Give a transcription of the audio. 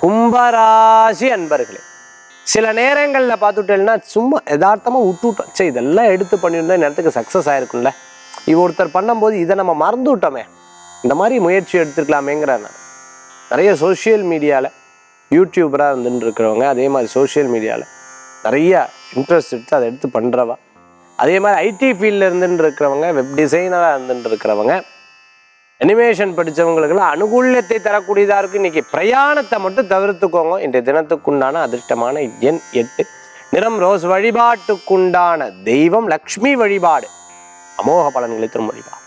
கும்பராசி அன்பர்களே சில நேரங்களில் பார்த்துட்டேன்னா சும்மா யதார்த்தமாக விட்டுவிட்டோம் சே இதெல்லாம் எடுத்து பண்ணியிருந்தா இந்த நேரத்துக்கு சக்ஸஸ் ஆயிருக்கும்ல இவ ஒருத்தர் பண்ணும்போது இதை நம்ம மறந்து விட்டோமே இந்த மாதிரி முயற்சி எடுத்துக்கலாமேங்கிறேன் நான் நிறைய சோஷியல் மீடியாவில் யூடியூபராக இருந்துட்டு இருக்கிறவங்க அதே மாதிரி சோஷியல் மீடியாவில் நிறைய இன்ட்ரெஸ்ட் எடுத்து அதை எடுத்து பண்ணுறவா அதே மாதிரி ஐடி ஃபீல்டில் இருந்துட்டு இருக்கிறவங்க வெப் டிசைனராக இருந்துட்டு இருக்கிறவங்க அனிமேஷன் படித்தவங்களுக்கெல்லாம் அனுகூல்யத்தை தரக்கூடியதாக இருக்குது இன்றைக்கி பிரயாணத்தை மட்டும் தவிர்த்துக்கோங்க இன்றைய தினத்துக்குண்டான அதிர்ஷ்டமான எண் எட்டு நிறம் ரோஸ் வழிபாட்டுக்குண்டான தெய்வம் லக்ஷ்மி வழிபாடு அமோக பலன்களை தரும் வழிபாடு